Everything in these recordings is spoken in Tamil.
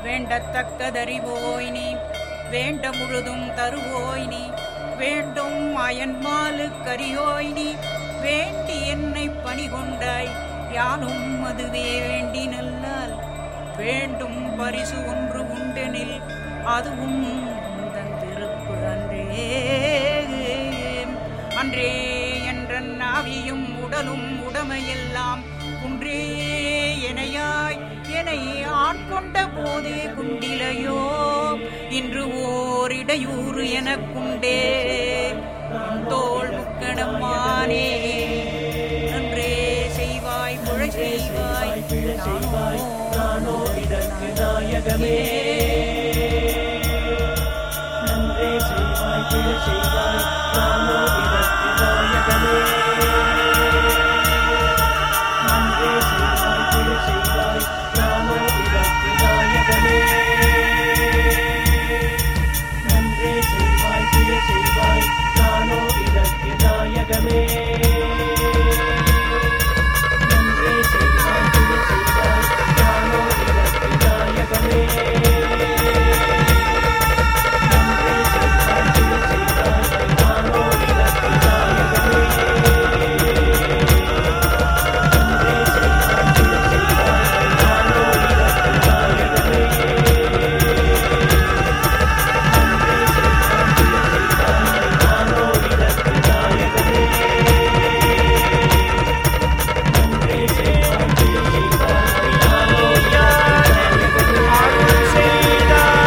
வேண்டத்தக்கதறிவோய் நீ வேண்ட முழுதும் தருவோய் நீ வேண்டும் அயன்மாலு கரியோய் நீ வேண்டி என்னை பணிகொண்டாய் யானும் அதுவே வேண்டி நல்லால் வேண்டும் பரிசு ஒன்று உண்டெனில் அதுவும் உந்தன் திருப்பு அன்றே அன்றே என்ற நாவியும் உடலும் உடமையெல்லாம் குன்றே எனையாய் என்னை ஆட்கொண்ட போதே குண்டிலையோ இன்று ஓரிடையூறு எனக்குண்டே உன் தோள் முக்கணமானே நன்றே செய்வாய் புழை செய்வாய் செய்வாய் நானோ இதற்கு நாயகமே நன்றே செய்வாய் பிழை செய்வாய் நானோ இதற்கு நாயகமே நன்றே செய்வாய் பிழை செய்வாய் நானோ இதற்கு நாயகமே நன்றே செய்வாய் பிழை செய்வாய் நானோ இதற்கு நாயகமே நன்றே செய்வாய் பிழை செய்வாய் நானோ இதற்கு நாயகமே நன்றே செய்வாய் பிழை செய்வாய் நானோ இதற்கு நாயகமே நன்றே செய்வாய் பிழை செய்வாய் நானோ இதற்கு நாயகமே நன்றே செய்வாய் பிழை செய்வாய் நானோ இதற்கு நாயகமே நன்றே செய்வாய் பிழை செய்வாய் நானோ இதற்கு நாயகமே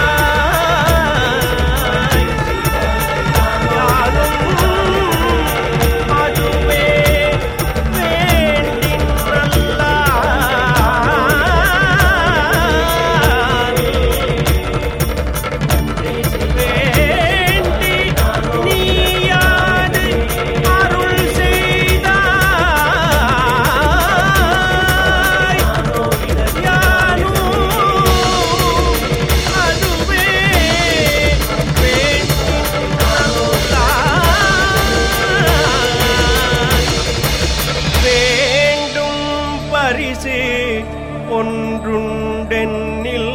வேண்டும் பரிசு ஒன்றுண்டென்னில்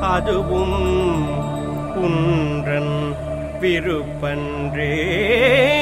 அதுவும் குன்றன் விருப்பன்றே